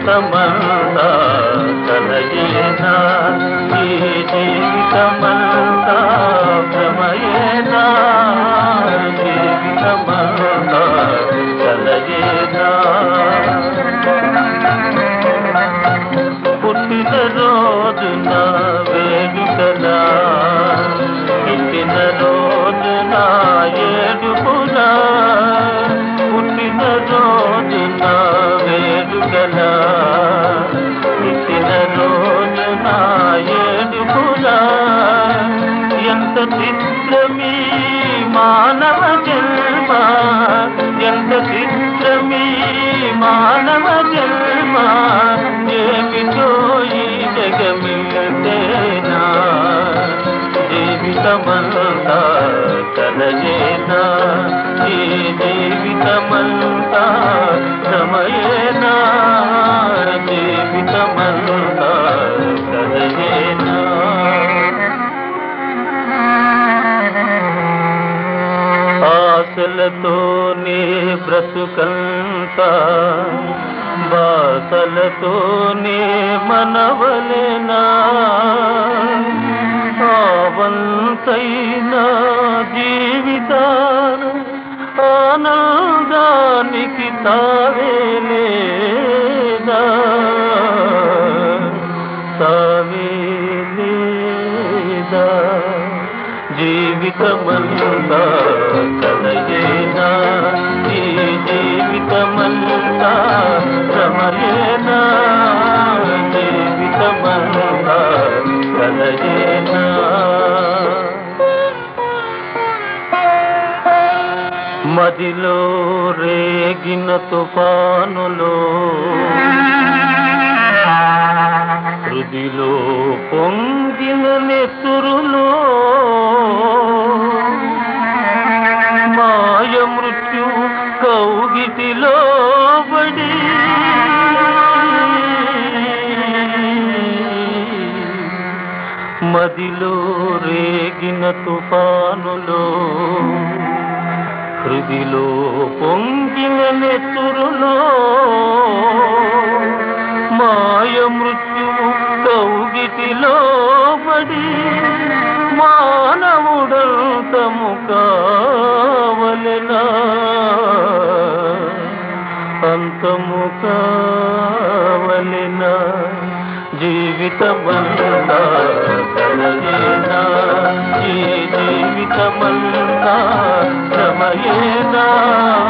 జీవితమంతా కలయేనా ఈ జీవితమంతా భ్రమయేనా జీవితమంతా కలయేనా పుట్టిన రోజున వేడుకలా పుట్టిన రోజున ఏడుపులా పుట్టిన రోజున వేడుకలా పుట్టిన రోజున ఏడుపులా ఎంత చిత్రమీ మానవ జన్మ ఎంత చిత్రమీ మానవ జన్మ ఏమిటో ఈ జగమితేనా జీవితమంతా కలయేనా ఈ జీవితమంతా సమయేనా జీవితమంతా కలయేనా ఆశలతోనే బ్రతుకంతా బాసలతోనే మనవలెనా ఆవంతైన జీవితాన ఆనందానికి తావేలేదా తావేలేదా జీవితమంతా కలయేనా ఈ జీవితమంతా సమయేనా జీవితమంతా కలయేనా మదిలో రేగిన తుఫానులో హృదిలో పొంగిన నెత్తురులో మాయ మృత్యు కౌగిటిలో బడి మదిలో రేగిన తుఫానులో హృదిలో పొంగిన నెత్తురులో మాయ మృత్యువు కౌగిటిలో పడి మానవుడంతము కావలెనా అంతము కావలెనా జీవితమంతా కలయేనా ఈ జీవితమంతా సమయేనా